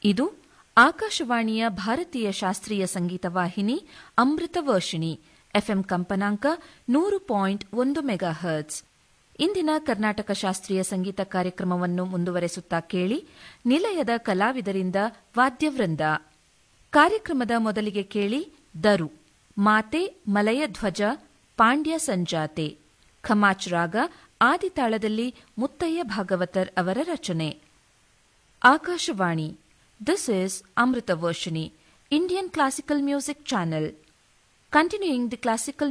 ಇದು ಆಕಾಶವಾಣಿಯ ಭಾರತೀಯ ಶಾಸ್ತ್ರೀಯ ಸಂಗೀತ ವಾಹಿನಿ ಅಮೃತ ವರ್ಷಿಣಿ ಎಫ್ಎಂ ಕಂಪನಾಂಕ ನೂರು ಪಾಯಿಂಟ್ ಒಂದು ಮೆಗಾ ಹರ್ಟ್ಸ್ ಇಂದಿನ ಕರ್ನಾಟಕ ಶಾಸ್ತ್ರೀಯ ಸಂಗೀತ ಕಾರ್ಯಕ್ರಮವನ್ನು ಮುಂದುವರೆಸುತ್ತಾ ಕೇಳಿ ನಿಲಯದ ಕಲಾವಿದರಿಂದ ವಾದ್ಯವೃಂದ ಕಾರ್ಯಕ್ರಮದ ಮೊದಲಿಗೆ ಕೇಳಿ ದರು ಮಾತೆ ಮಲಯ ಧ್ವಜ ಪಾಂಡ್ಯ ಸಂಜಾತೆ ಖಮಾಚ್ ರಾಗ ಆದಿತಾಳದಲ್ಲಿ ಮುತ್ತಯ್ಯ ಭಾಗವತರ್ ಅವರ ರಚನೆ Akashvani this is Amrutha Varshini Indian classical music channel Continuing the classical